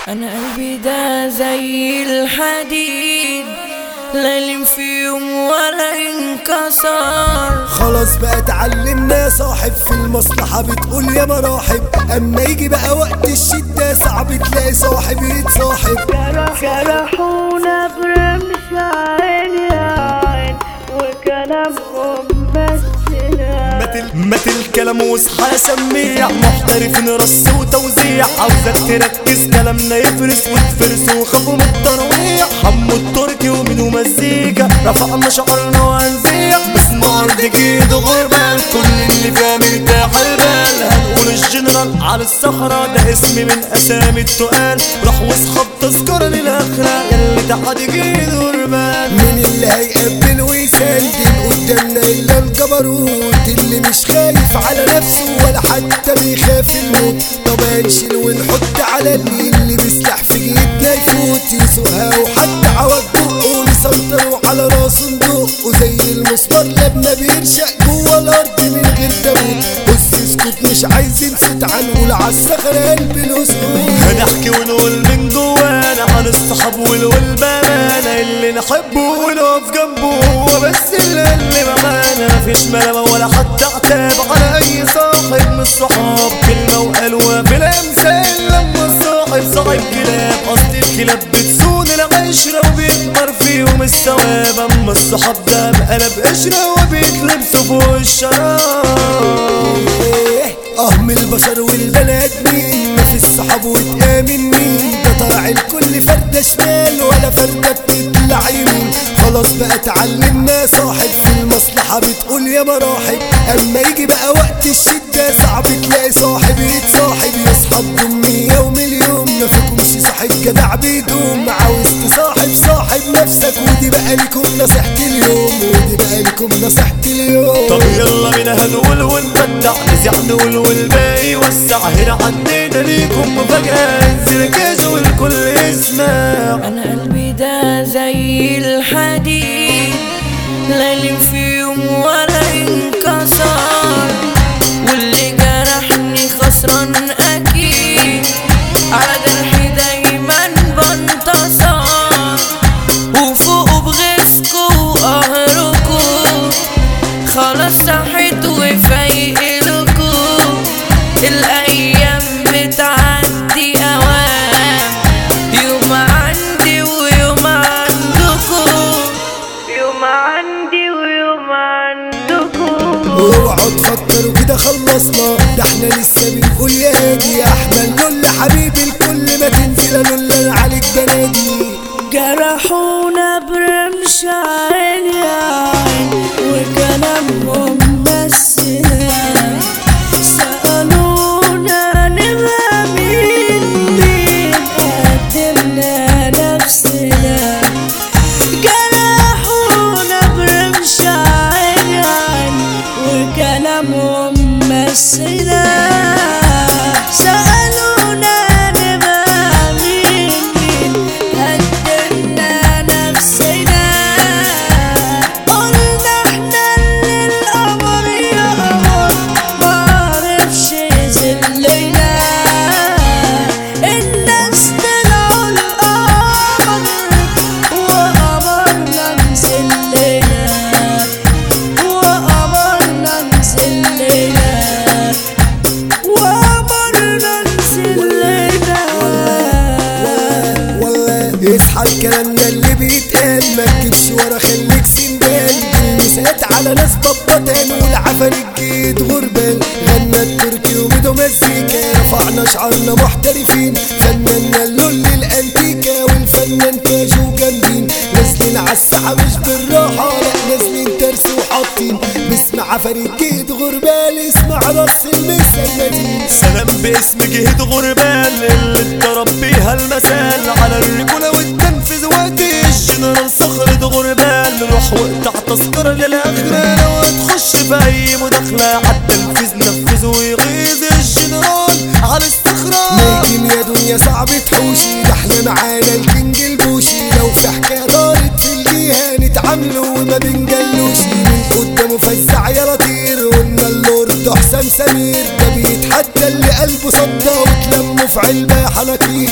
انا قلبي ده زي الحديد لا يلم في يوم ولا ينكسر خلاص بقى اتعلمنا صاحب في المصلحة بتقول يا مراحب اما يجي بقى وقت الشدة صعب تلاقي صاحب يتصاحب جرحونا برمش عين يا عين وكلامهم بس متل متل الكلام واصحى سميع محترفين رص وتوزيع عاوزك تركز كلامنا يفرس وتفرس وخافوا من الترويع حمو التركي ومنه مزيكا رفعنا شعرنا وهنزيع اسمه ارض جيد وغربال كل اللي فيها مرتاح البال هنقول الجنرال على الصخرة ده اسم من اسامي التقال راح واصحاب تذكرة للاخرة يلي تحت جيد وغربال مين اللي هيقبل ويسندل قدامنا الا الجبروت اللي مش خايف على نفسه ولا حتى بيخاف الموت طب هنشيل ونحط على اللي اللي بيسلح في جيبنا يفوت يسوقها وحتى عوج بقه نسيطروا على راسه ندقه زي المسمار لما بيرشق جوه الارض من غير تابوت بص اسكت مش عايزين صوت عنقول عالصخرة قلب الاسكت هنحكي ونقول من جوانا عن الصحاب والبامانة اللي نحبه ونقف جنبه هو بس اللي اللي معانا مفيش ملامة ولا حتى عتاب على أي صاحب من الصحاب كلمة وقالوها في الأمثال لما الصاحب صاحب كلاب قصد الكلاب بتصون العشرة وبيكبر فيهم الثواب أما الصحاب ده بقلب قشرة وبيتلبسوا فوق الشراب ايه اه من البشر والبني ادمين ما في الصحاب وتآمن مين ده طلع الكل فردة شمال ولا فردة بتطلع يمين خلاص بقى اتعلمنا صاحب في المصلحة بتقول يا مراحب اما يجي بقى وقت الشدة صعب تلاقي صاحب يتصاحب يصحاب دمية ومليون ما فيكمش صاحب جدع بيدوم عاوز تصاحب صاحب نفسك ودي بقى لكم نصيحتي اليوم ودي بقى لكم نصيحتي اليوم طب يلا بينا هنقول ونبدع نزيع نقول والباقي وسع هنا عندنا ليكم مفاجأة انزل كاش والكل يسمع انا قلبي ده زي الحديد لا يلم في يوم ولا ينكسر واللي جرحني خسران اكيد على جرحي دايما بنتصر وفوق بغيظكوا وقهركوا خلاص صحيت وفايقلكوا الايام بتعدي اوام يوم عندي ويوم عندكوا يوم عندي ويوم عندكم اوعوا تفكروا كده خلصنا ده احنا لسه بنقول يا هادي يا احمد لول حبيبي الكل ما تنزل لول عليك بنادي جرحونا برمش عين يا عين وكلامهم بس سألونا نبقى مين مين قدمنا نفسنا جرحونا برمش عين عين وكلامهم مسنا سألونا نبقى مين مين قدمنا نفسنا قلنا احنا اللي القمر يا قمر معرفش يذلنا الناس طلعوا القمر وقمرنا نزلنا وقمرنا نزلنا وقمرنا نزلنا والله اصحى الكلامنا اللي بيتقال ما تجيبش ورا خليك سندان المسات على ناس بطتان والعفن الجيد غربان غنى التركي وميدو مزيكا رفعنا شعارنا محترفين فننا اللول الانتيكا والفنان تاجو جامدين نازلين عالساحة مش بالراحة لا نازلين ترس وحاطين بسمع فريق جيد غربال اسمع راس المسلمين سلام باسم جهد غربال اللي اتضرب بيها المثال على الرجولة والتنفيذ وقت الجنرال صخرة غربال روح واقطع تذكرة للآخرة لو هتخش في أي مداخلة عالتنفيذ نفذ ويغيظ الجنرال على الصخرة نجم يا دنيا صعب تحوشي ده احنا معانا الكينج البوشي لو في حكاية دارت في الجهة نتعاملوا وما بنجلوش من قدامه فزع يا لطير قلنا اللورد حسام سمير ده بيتحدى اللي قلبه صدى وتلموا في علبة حناكير تغلط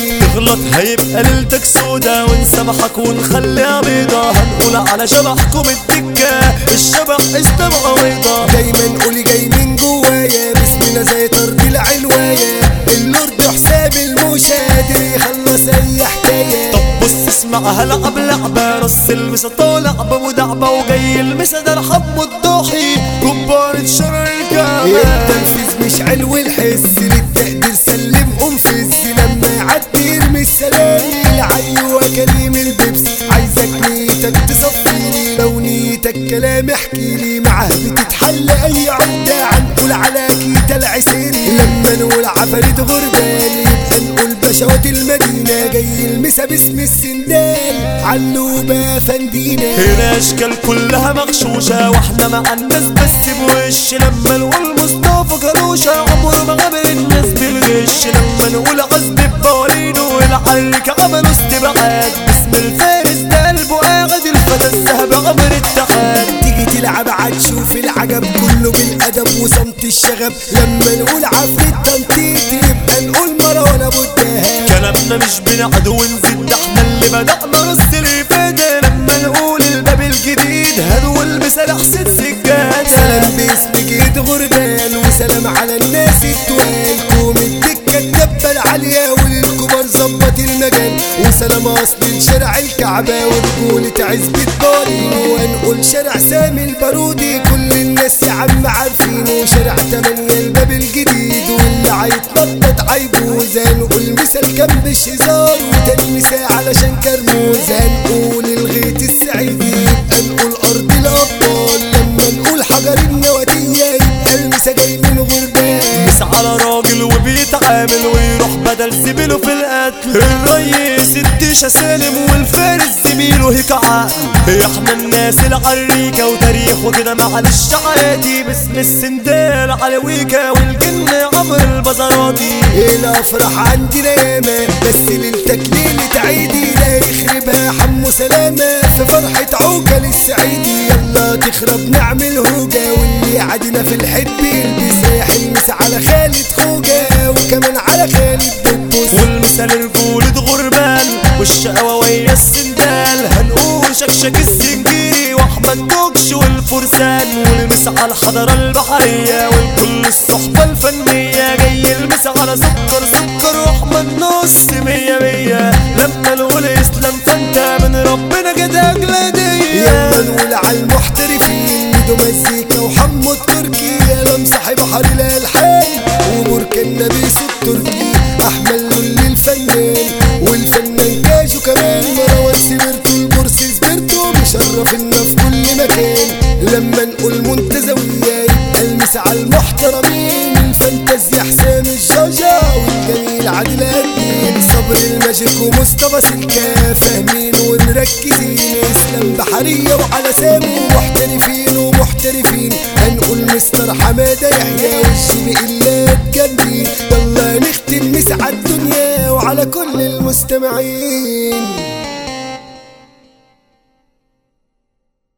تغلط هيبقى ليلتك سودا ونسامحك ونخليها بيضة هنقول على شبحكم الدكة الشبح استبقى بيضة دايما قولي جاي من جوايا باسمنا زي طرد العلواية اللورد حساب الموشى قادر يخلص اي حكاية طب بص اسمع هلعب لعبة رص المسا طالع بمدعبة وجاي المسا ده الحب الضاحي كبارة شر الكعبة التنفيذ مش علو الحس للتقدير سلم انفذ لما يعدي يرمي السلام العيوة كريم البيبس عايزك نيتك تصفيني لو نيتك كلام احكيلي معاه بتتحل اي عقدة هنقول على كيتا العسيري لما نقول عفاريت غربان يبقى نقول بشوات المدينة جاي المسا باسم السندال علوبة فندينا هنا اشكال كلها مغشوشة واحنا مع الناس بس بوش لما نقول مصطفى كروشة عمره ما قابل الناس بالغش لما نقول عزب بوالينه والعرك عملوا استبعاد اسم الفارس ده قلبه قاعد الفتى الذهب عمر اتحاد تيجي تلعب عتشوف العجب كله بالادب وصمت الشغب لما نقول عفريت تنطيط يبقى نقول مروان ابو الدهب كلامنا مش بنعد ونزيد ده احنا اللي بدأنا نص الإفادة لما نقول الباب الجديد هدو المثال حسين سجاد سلام باسم جيد غربان وسلام على الناس التوال قوم الدكة الدبة العالية وللكبار ظبط المجال وسلام اصل لشارع الكعبة ورجولة عزبة بارين ونقول شارع سامي البارودي كل الناس يا عم عارفينه شارع تمانية الباب الجديد واللي عيتنطط عيبوز هنقول مثال كان مش هزار وتاني مثال علشان كرموز هنقول الغيط السعيدي يبقى نقول ارض الابطال لما نقول حجر النواتية يبقى المسا جاي من غربان مس على راجل وبيتعامل ويروح بدل زميله في القتل الريس الديشة سالم والفارس زميله هيك عقل احنا الناس العريكة وتاريخ وكده معلش عادي باسم السندال على ويكا والجن عمر البزراتي الافراح عندنا ياما بس ليلتك ليلة عيدي لا يخربها حمو سلامة في فرحة عوكل السعيدي يلا تخرب نعمل هوجة واللي عدنا في الحب يلبس يحلس على خالد خوجة وكمان على خالد دبوس والمثال رجولة غربان والشقوة ويا السندال هنقول شكشك السنجيري واحمد دوكش والفرسان والمس على الحضارة البحرية والكل الصحبة الفنية جاي المس على سكر سكر واحمد نص مية مية لما نقول اسلام فانت من ربنا كده اجلادية يلا نقول على المحترفين ميدو مزيكا وحمو التركي يا صاحب بحر الالحان وبركان نبيس التركي احمد لولي الفنان والفنان كاجو كمان مروان سبرتو البورس سبرتو مشرفنا في كل مكان لما نقول منتزوية يبقى المس على المحترمين الفانتازيا حسام الجوجة والجميل عادل أمين صبر الماجيك ومصطفى سلكا فاهمين ومركزين اسلام بحرية وعلى سامو محترفين ومحترفين هنقول مستر حمادة يحيى والجيم إلا جنبي يلا نختم مسعى الدنيا وعلى كل المستمعين